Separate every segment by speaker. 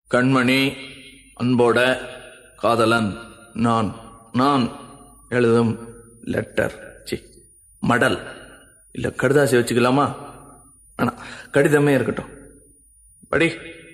Speaker 1: கண்மணி அன்போட காதலன் நான் நான் எழுதும் லெட்டர் சி மடல் இல்ல கடுதாசி வச்சுக்கலாமா ஆனா கடிதமே இருக்கட்டும் படி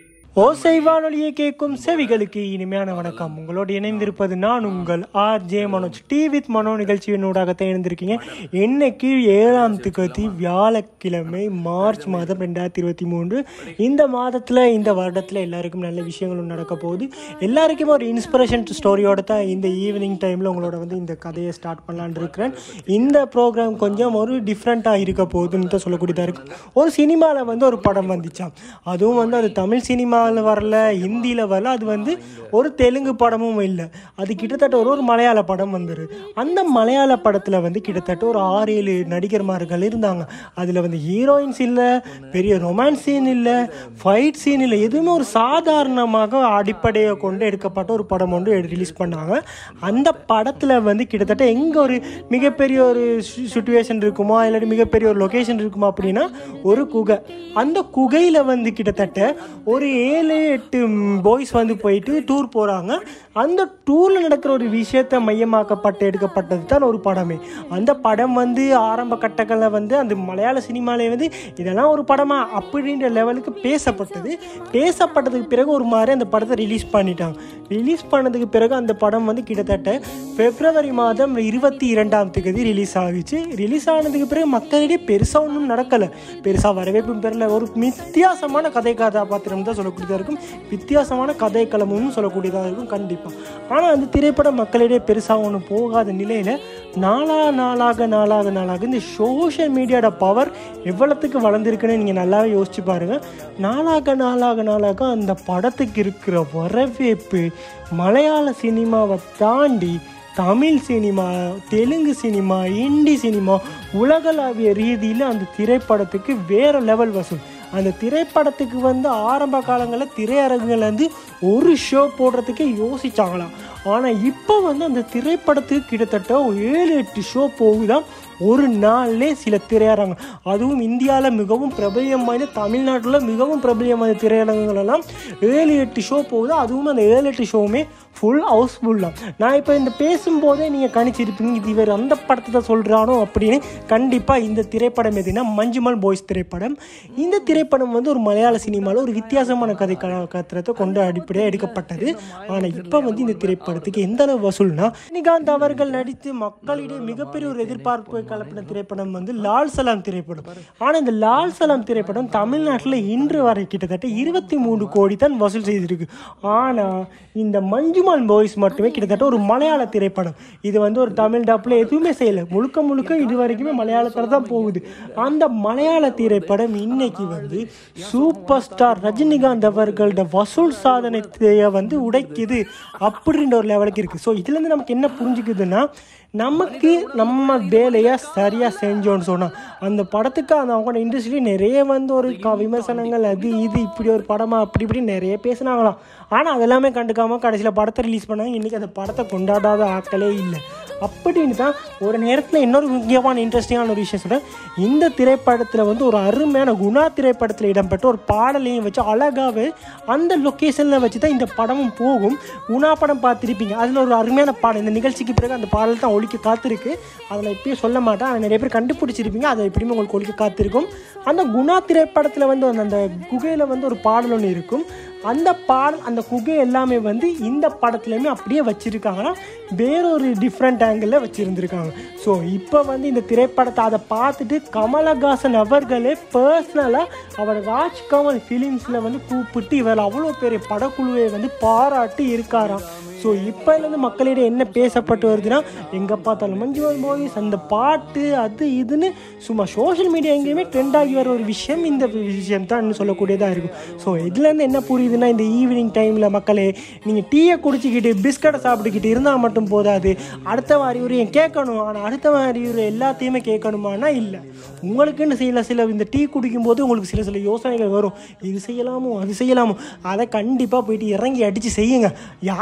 Speaker 2: ஓசை வானொலியை கேட்கும் செவிகளுக்கு இனிமையான வணக்கம் உங்களோடு இணைந்திருப்பது நான் உங்கள் R J Manoj tea with Mano நிகழ்ச்சியினூடாகத்தான் இணைந்திருக்கீங்க இன்னைக்கு ஏழாம் திகதி வியாழக்கிழமை மார்ச் மாதம் ரெண்டாயிரத்தி இருபத்தி மூன்று இந்த மாதத்தில் இந்த வருடத்தில் எல்லாருக்கும் நல்ல விஷயங்களும் நடக்க போகுது எல்லாருக்குமே ஒரு இன்ஸ்பிரேஷன் ஸ்டோரியோட தான் இந்த ஈவினிங் டைமில் உங்களோட வந்து இந்த கதையை ஸ்டார்ட் பண்ணலான்னு இருக்கிறேன் இந்த ப்ரோக்ராம் கொஞ்சம் ஒரு டிஃப்ரெண்ட்டாக இருக்க போகுதுன்னு தான் சொல்லக்கூடியதாக இருக்கும் ஒரு சினிமாவில் வந்து ஒரு படம் வந்துச்சாம் அதுவும் வந்து அது தமிழ் சினிமாவில் வரல ஹிந்தியில் வரல அது வந்து ஒரு தெலுங்கு படமும் இல்லை அது கிட்டத்தட்ட ஒரு ஒரு மலையாள படம் வந்துரு அந்த மலையாள படத்தில் வந்து கிட்டத்தட்ட ஒரு ஆறு ஏழு நடிகர்மார்கள் இருந்தாங்க அதில் வந்து ஹீரோயின்ஸ் இல்லை பெரிய ரொமான்ஸ் சீன் இல்லை ஃபைட் சீன் இல்லை எதுவுமே ஒரு சாதாரணமாக அடிப்படையை கொண்டு எடுக்கப்பட்ட ஒரு படம் ஒன்று ரிலீஸ் பண்ணாங்க அந்த படத்தில் வந்து கிட்டத்தட்ட எங்கே ஒரு மிகப்பெரிய ஒரு சுச்சுவேஷன் இருக்குமா இல்லாட்டி மிகப்பெரிய ஒரு லொக்கேஷன் இருக்குமா அப்படின்னா ஒரு குகை அந்த குகையில் வந்து கிட்டத்தட்ட ஒரு ஏழு எட்டு பாய்ஸ் வந்து போயிட்டு டூர் போகிறாங்க அந்த டூரில் நடக்கிற ஒரு விஷயத்தை மையமாக்கப்பட்டு எடுக்கப்பட்டது தான் ஒரு படமே அந்த படம் வந்து ஆரம்ப கட்டங்களில் வந்து அந்த மலையாள சினிமாலே வந்து இதெல்லாம் ஒரு படமா அப்படின்ற லெவலுக்கு பேசப்பட்டது பேசப்பட்டதுக்கு பிறகு ஒரு மாதிரி அந்த படத்தை ரிலீஸ் பண்ணிட்டாங்க ரிலீஸ் பண்ணதுக்கு பிறகு அந்த படம் வந்து கிட்டத்தட்ட பிப்ரவரி மாதம் இருபத்தி இரண்டாம் தேதி ரிலீஸ் ஆகுச்சு ரிலீஸ் ஆனதுக்கு பிறகு மக்களிடையே பெருசாக ஒன்றும் நடக்கலை பெருசாக வரவேற்பும் பெறல ஒரு வித்தியாசமான கதை கதாபாத்திரம் தான் சொல்லக்கூடியதாக இருக்கும் வித்தியாசமான கதை களமும் சொல்லக்கூடியதாக இருக்கும் கண்டிப்பாக ஆனால் அந்த திரைப்படம் மக்களிடையே பெருசாக ஒன்றும் போகாத நிலையில் நாளா நாளாக நாளாக நாளாக இந்த சோஷியல் மீடியாவோட பவர் எவ்வளோத்துக்கு வளர்ந்துருக்குன்னு நீங்கள் நல்லாவே யோசிச்சு பாருங்கள் நாளாக நாளாக நாளாக அந்த படத்துக்கு இருக்கிற வரவேற்பு மலையாள சினிமாவை தாண்டி Tamil cinema Telugu cinema Hindi cinema உலகளாவிய ரீதியில் அந்த திரைப்படத்துக்கு வேற லெவல் வசூல் அந்த திரைப்படத்துக்கு வந்து ஆரம்ப காலங்களில் திரையரங்குகள் வந்து ஒரு ஷோ போடுறதுக்கே யோசிச்சாங்களாம் ஆனால் இப்போ வந்து அந்த திரைப்படத்துக்கு கிட்டத்தட்ட ஏழு எட்டு ஷோ போகுதான் ஒரு நாள்லே சில திரையரங்கம் அதுவும் இந்தியாவில் மிகவும் பிரபலியம் வாய்ந்த தமிழ்நாட்டில் மிகவும் பிரபலியம் வாய்ந்த திரையரங்குகள் எல்லாம் ஏழு எட்டு ஷோ போகுது அதுவும் அந்த ஏழு எட்டு ஷோவுமே ஃபுல் ஹவுஸ்ஃபுல் தான் நான் இப்போ இந்த பேசும்போதே நீங்கள் கணிச்சிருப்பீங்க இது இவர் அந்த படத்தை தான் சொல்கிறானோ அப்படின்னு கண்டிப்பாக இந்த திரைப்படம் எதுனா மஞ்சுமல் பாய்ஸ் திரைப்படம் இந்த திரைப்படம் வந்து ஒரு மலையாள சினிமாவில் ஒரு வித்தியாசமான கதை கத்திரத்தை கொண்டு அடிப்படையாக எடுக்கப்பட்டது ஆனால் இப்போ வந்து இந்த திரைப்படத்துக்கு எந்த அளவு வசூல்னா ரஜினிகாந்த் அவர்கள் நடித்து மக்களிடையே மிகப்பெரிய ஒரு எதிர்பார்ப்பை கலப்பின திரைப்படம் வந்து லால் சலாம் திரைப்படம் ஆனால் இந்த லால் சலாம் திரைப்படம் தமிழ்நாட்டில் இன்று வரை கிட்டத்தட்ட இருபத்தி மூணு கோடி தான் வசூல் செய்திருக்கு ஆனால் இந்த மஞ்சுமால் பாய்ஸ் மட்டுமே கிட்டத்தட்ட ஒரு மலையாள திரைப்படம் இது வந்து ஒரு தமிழ் டப்பில் எதுவுமே செய்யலை முழுக்க முழுக்க இது வரைக்குமே மலையாளத்தில் தான் போகுது அந்த மலையாள திரைப்படம் இன்னைக்கு வந்து சூப்பர் ஸ்டார் ரஜினிகாந்த் அவர்களோட வசூல் சாதனத்தைய வந்து உடைக்குது அப்படின்ற ஒரு லெவலுக்கு இருக்குது ஸோ இதுலேருந்து நமக்கு என்ன புரிஞ்சுக்குதுன்னா நமக்கு நம்ம வேலையை சரியாக செஞ்சோன்னு சொன்னால் அந்த படத்துக்கு அந்த அவங்களோட இண்டஸ்ட்ரி நிறைய வந்து ஒரு க விமர்சனங்கள் அது இது இப்படி ஒரு படமா அப்படி இப்படி நிறைய பேசுனாங்களாம் ஆனால் அதெல்லாமே கண்டுக்காமல் கடைசியில் படத்தை ரிலீஸ் பண்ணாங்க இன்றைக்கி அந்த படத்தை கொண்டாடாத ஆட்களே இல்லை அப்படின்னு தான் ஒரு நேரத்தில் இன்னொரு முக்கியமான இன்ட்ரெஸ்டிங்கான ஒரு விஷயம் சொல்கிறேன் இந்த திரைப்படத்தில் வந்து ஒரு அருமையான குணா திரைப்படத்தில் இடம்பெற்ற ஒரு பாடலையும் வச்சு அழகாகவே அந்த லொக்கேஷனில் வச்சு தான் இந்த படமும் போகும் குணா படம் பார்த்துருப்பீங்க அதில் ஒரு அருமையான பாடம் இந்த நிகழ்ச்சிக்கு பிறகு அந்த பாடல் தான் ஒழிக்க காத்திருக்கு அதில் இப்பயும் சொல்ல மாட்டேன் ஆனால் நிறைய பேர் கண்டுபிடிச்சிருப்பீங்க அதை எப்படியுமே உங்களுக்கு ஒழிக்க காத்திருக்கும் அந்த குணா திரைப்படத்தில் வந்து அந்த குகையில் வந்து ஒரு பாடல் ஒன்று இருக்கும் அந்த பாடல் அந்த குகை எல்லாமே வந்து இந்த படத்துலையுமே அப்படியே வச்சுருக்காங்கன்னா வேறொரு டிஃப்ரெண்ட் ஆங்கிளில் வச்சுருந்துருக்காங்க ஸோ இப்போ வந்து இந்த திரைப்படத்தை அதை பார்த்துட்டு கமலஹாசன் அவர்களே பர்சனலாக அவர் ராஜ்கமல் ஃபிலிம்ஸில் வந்து கூப்பிட்டு இவர் அவ்வளோ பெரிய படக்குழுவை வந்து பாராட்டி இருக்காராம் ஸோ இப்போலேருந்து மக்களிடையே என்ன பேசப்பட்டு வருதுன்னா எங்கே பார்த்தாலும் மஞ்சுவல் பாய்ஸ் அந்த பாட்டு அது இதுன்னு சும்மா சோஷியல் மீடியா எங்கேயுமே ட்ரெண்ட் ஆகி வர ஒரு விஷயம் இந்த விஷயம் தான் சொல்லக்கூடியதாக இருக்கும் ஸோ இதுலேருந்து என்ன புரியுதுன்னா இந்த ஈவினிங் டைமில் மக்களே நீங்கள் டீயை குடிச்சிக்கிட்டு பிஸ்கட்டை சாப்பிட்டுக்கிட்டு இருந்தால் மட்டும் போதாது அடுத்த அறிவுரையும் கேட்கணும் ஆனால் அடுத்த அறிவுரை எல்லாத்தையுமே கேட்கணுமானா இல்லை உங்களுக்குன்னு சில சில இந்த டீ குடிக்கும்போது உங்களுக்கு சில சில யோசனைகள் வரும் இது செய்யலாமோ அது செய்யலாமோ அதை கண்டிப்பாக போயிட்டு இறங்கி அடித்து செய்யுங்க யார் என்ன நடந்தாலும்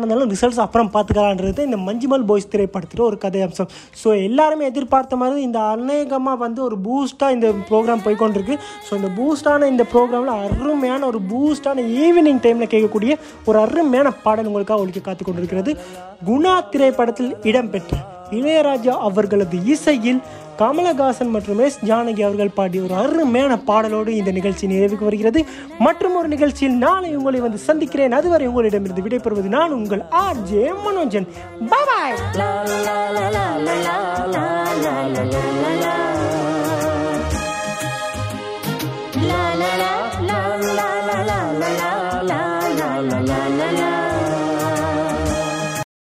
Speaker 2: நடந்தாலும் ரிசல்ட்ஸ் அப்புறம் பார்த்துக்கலான்றது இந்த மஞ்சுமல் பாய்ஸ் திரைப்படத்தில் ஒரு கதை அம்சம் ஸோ எல்லாருமே எதிர்பார்த்த மாதிரி இந்த அநேகமாக வந்து ஒரு பூஸ்ட்டாக இந்த ப்ரோக்ராம் போய்க்கொண்டிருக்கு ஸோ இந்த பூஸ்டான இந்த ப்ரோக்ராமில் அருமையான ஒரு பூஸ்டான ஈவினிங் டைமில் கேட்கக்கூடிய ஒரு அருமையான பாடல் உங்களுக்காக ஒழிக்க காத்து கொண்டிருக்கிறது குணா திரைப்படத்தில் இடம்பெற்ற இளையராஜா அவர்களது இசையில் கமலஹாசன் மற்றும் எஸ் ஜானகி அவர்கள் பாடிய ஒரு அருமையான பாடலோடு இந்த நிகழ்ச்சி நிறைவுக்கு வருகிறது மற்றும் ஒரு நிகழ்ச்சியில் நாளை உங்களை வந்து சந்திக்கிறேன் அதுவரை உங்களிடமிருந்து விடைபெறுவது நான் உங்கள் ஆர் ஜே மனோஜன் பாய்